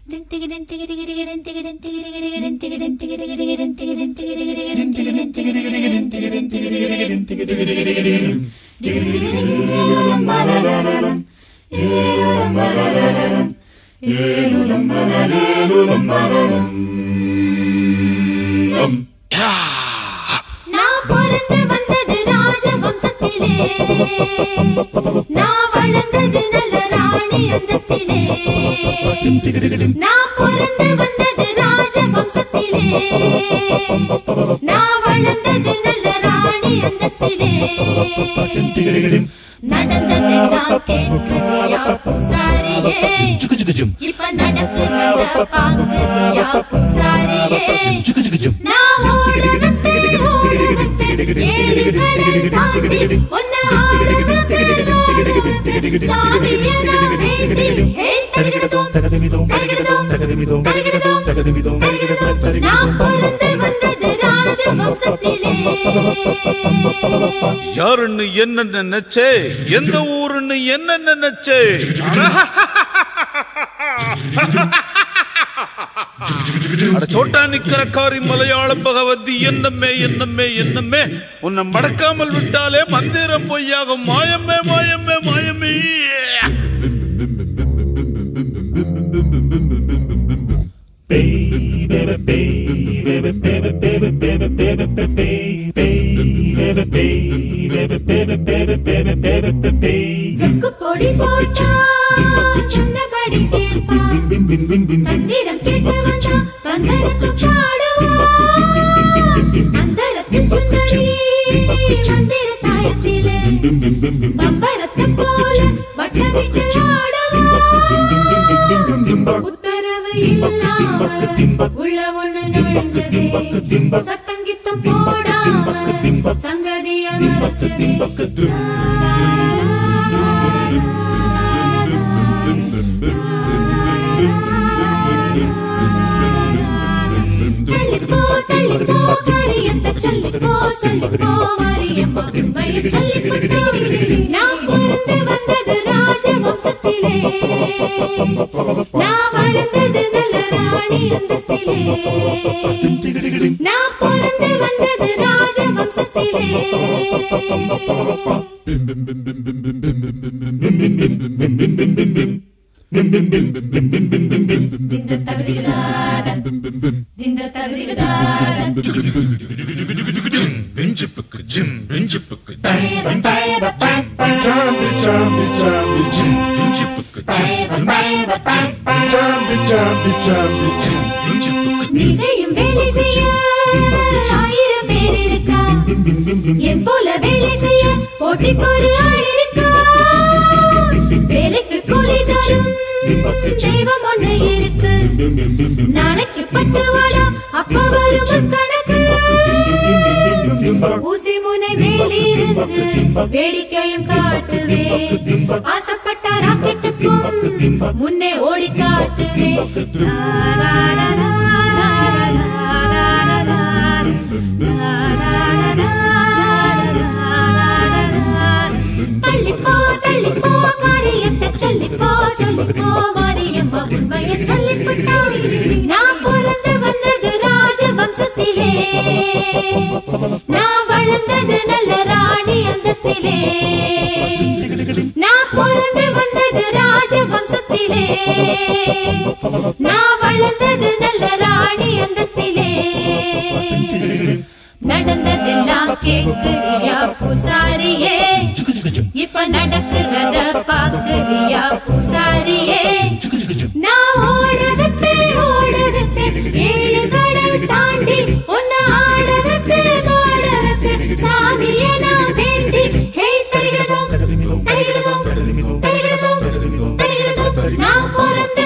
நான் பிறந்து வந்தது ராஜவம்சத்திலே நான் வளர்ந்தது நல்ல ராணி அந்தஸ்திலே நான் பிறந்து வந்தது ராஜவம்சத்திலே நான் வளர்ந்தது நல்ல ராணி அந்தஸ்திலே நடந்ததெல்லாம் கேட்கிறியா பூசாரியே இப்ப நடக்கிறத பாக்குறியா பூசாரியே நான் ஓட வைப்பேன், ஓட வைப்பேன், ஏழு கடல் தாண்டி உன்னை ஆட வைப்பேன், ஓட வைப்பேன். சாமியை நான் வேண்டி, ஹே, தருகிடதோம், தருகிடதோம், தருகிடதோம், தருகிடதோம். நான் பிறந்து வந்தது ராஜவம்சத்திலே யாருன்னு என்ன நினைச்சே எந்த ஊருன்னு என்ன நினைச்சே அட சோட்டா நிக்கரக்காரி மலையாள பகவதி என்னமே என்னமே என்னமே உன்னை மடக்காமல் விட்டாலே மந்திரம் பொய்யாகும் மாயமே மாயமே மாயமே சொக்கு பொடி போட்டா சொன்னபடி கேட்பான் தந்திரம் கேட்டு வந்தா தந்தரத்து பாடுவான் அந்தரத்து சுந்தரி மந்திர தாயத்திலே பம்பரத்தை போல வட்டமிட்டு ஆடுவான் உத்தரவு இல்லாம உள்ள ஒண்ணு நுழைஞ்சதே சத்தங்கித்தம் போடாம சங்கதிய மறைச்சதே தள்ளிப்போ தள்ளிப்போ காரியத்தை சொல்லிப்போ சொல்லிப்போ மாரியம்மா உண்மையை சொல்லிவிட்டோ நான் பிறந்து வந்தது ராஜவம்சத்திலே நான் வளர்ந்தது நல்ல ராணி அந்தஸ்திலே நான் பிறந்து வந்தது ராஜவம்சத்திலே திந்த தகுதிகளாத திந்த தகுதிகளாத பெஞ்சுப்புக்கு ஜிம் பெஞ்சுப்புக்கு தேவ தேவ பப்ப Jambi, jambi, jambi, jim. பெஞ்சுப்புக்கு தேவ தேவ பப்ப Jambi, jambi, jambi, jim. பெஞ்சுப்புக்கு நீ செய்யும் வேலை செய்ய ஆயிரம் பேர் இருக்கா என் போல வேலை செய்ய போட்டிக்கு ஒரு ஆள் இருக்கா வேலைக்கு கூலி தரும் தெய்வம் ஒண்ணு இருக்கு நாளைக்கு பட்டு வாடா அப்ப வரும் கணக்கு ஊசி முனை மேலிருந்து வேடிக்கையும் காட்டுவே ஆசைப்பட்ட ராக்கெட்டுக்கும் முன்னே ஓடி காட்டுவே தள்ளிப்போ தள்ளிப்போ காரியத்தை சொல்லிப்போ சொல்லிப்போ மாரியம்மா உண்மையை சொல்லிவிட்டா நான் பிறந்து வந்தது ராஜவம்சத்திலே நான் வளர்ந்தது நல்ல ராணி அந்தஸ்திலே நான் பிறந்து வந்தது ராஜவம்சத்திலே நான் வளர்ந்தது நல்ல ராணி அந்தஸ்திலே நடந்ததெல்லாம் கேட்கிறியா பூசாரியே இப்ப நடக்கிறத பாக்குறியா பூசாரியே நான் ஓட வைப்பேன் ஓட வைப்பேன் ஏழு கடல் தாண்டி உன்னை ஆட வைப்பேன் ஆட வைப்பேன் சாமியை நான் வேண்டி ஹே தருகிடதோம் தருகிடதோம் தருகிடதோம் தருகிடதோம் நான் பிறந்த